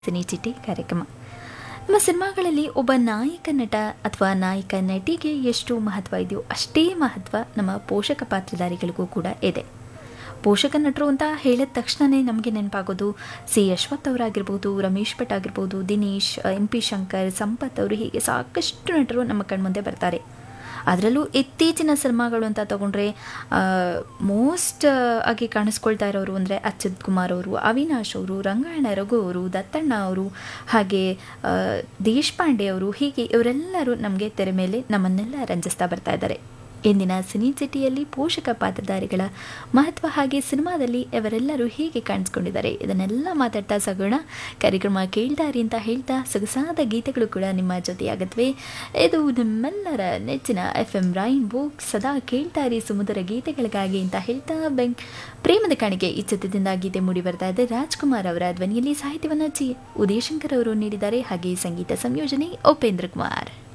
cine ಚಿಟಿ ಕಾರ್ಯಕ್ರಮ ನಮ್ಮ ಸಿನಿಮಾಗಳಲ್ಲಿ ಒಬ್ಬ ನಾಯಕ ನಟ ಅಥವಾ ನಾಯಕ ನಟಿಗೆ ಎಷ್ಟು ಮಹತ್ವ ಇದೆಯೋ ಅಷ್ಟೇ ಮಹತ್ವ ನಮ್ಮ ಪೋಷಕ ಪಾತ್ರಧಾರಿಗಳಿಗೂ ಕೂಡ ಇದೆ ಪೋಷಕ ನಟರು ಅಂತ ಹೇಳಿದ ತಕ್ಷಣವೇ ನಮಗೆ ನೆನಪಾಗೋದು ಸಿ ಅಶ್ವಥ್ ಅವರಾಗಿರ್ಬೋದು ರಮೇಶ್ ಭಟ್ ಆಗಿರ್ಬೋದು ದಿನೇಶ್ ಎಂ ಪಿ ಶಂಕರ್ ಸಂಪತ್ ಅವರು ಹೀಗೆ ಸಾಕಷ್ಟು ನಟರು ನಮ್ಮ ಕಣ್ಮುಂದೆ ಬರ್ತಾರೆ ಅದರಲ್ಲೂ ಇತ್ತೀಚಿನ ಸಿನಿಮಾಗಳು ಅಂತ ತಗೊಂಡ್ರೆ ಮೋಸ್ಟ್ ಆಗಿ ಕಾಣಿಸ್ಕೊಳ್ತಾ ಇರೋರು ಅಂದರೆ ಅಚ್ಯುತ್ ಕುಮಾರ್ ಅವರು ಅವಿನಾಶ್ ಅವರು ರಂಗಾಯಣ ರಘು ಅವರು ದತ್ತಣ್ಣ ಅವರು ಹಾಗೆ ಆ, ದೇಶಪಾಂಡೆ ಅವರು ಹೀಗೆ ಇವರೆಲ್ಲರೂ ನಮಗೆ ತೆರೆ ಮೇಲೆ ನಮ್ಮನ್ನೆಲ್ಲ ರಂಜಿಸ್ತಾ ಬರ್ತಾ ಇದ್ದಾರೆ ಇಂದಿನ ಸಿನಿ ಸಿಟಿಯಲ್ಲಿ ಪೋಷಕ ಪಾತ್ರಧಾರಿಗಳ ಮಹತ್ವ ಹಾಗೆ ಸಿನಿಮಾದಲ್ಲಿ ಇವರೆಲ್ಲರೂ ಹೇಗೆ ಕಾಣಿಸ್ಕೊಂಡಿದ್ದಾರೆ ಇದನ್ನೆಲ್ಲ ಮಾತಾಡ್ತಾ ಸಾಗೋಣ ಕಾರ್ಯಕ್ರಮ ಕೇಳ್ತಾರಿ ಅಂತ ಹೇಳ್ತಾ ಸೊಗಸಾದ ಗೀತೆಗಳು ಕೂಡ ನಿಮ್ಮ ಜೊತೆಯಾಗತ್ವೆ ಇದು ನಿಮ್ಮೆಲ್ಲರ ನೆಚ್ಚಿನ ಎಫ್ ಎಂ ರೈನ್ ಬುಕ್ ಸದಾ ಕೇಳ್ತಾರಿ ಸುಮಧುರ ಗೀತೆಗಳಿಗಾಗಿ ಅಂತ ಹೇಳ್ತಾ ಬೆಂಕ್ ಪ್ರೇಮದ ಕಾಣಿಕೆ ಈ ಚಿತ್ರದಿಂದ ಗೀತೆ ಮೂಡಿ ಬರ್ತಾ ಇದೆ ರಾಜ್ಕುಮಾರ್ ಅವರ ಧ್ವನಿಯಲ್ಲಿ ಸಾಹಿತ್ಯವನ್ನು ಚಿ ಉದಯಶಂಕರ್ ಅವರು ನೀಡಿದ್ದಾರೆ ಹಾಗೆ ಸಂಗೀತ ಸಂಯೋಜನೆ ಉಪೇಂದ್ರ ಕುಮಾರ್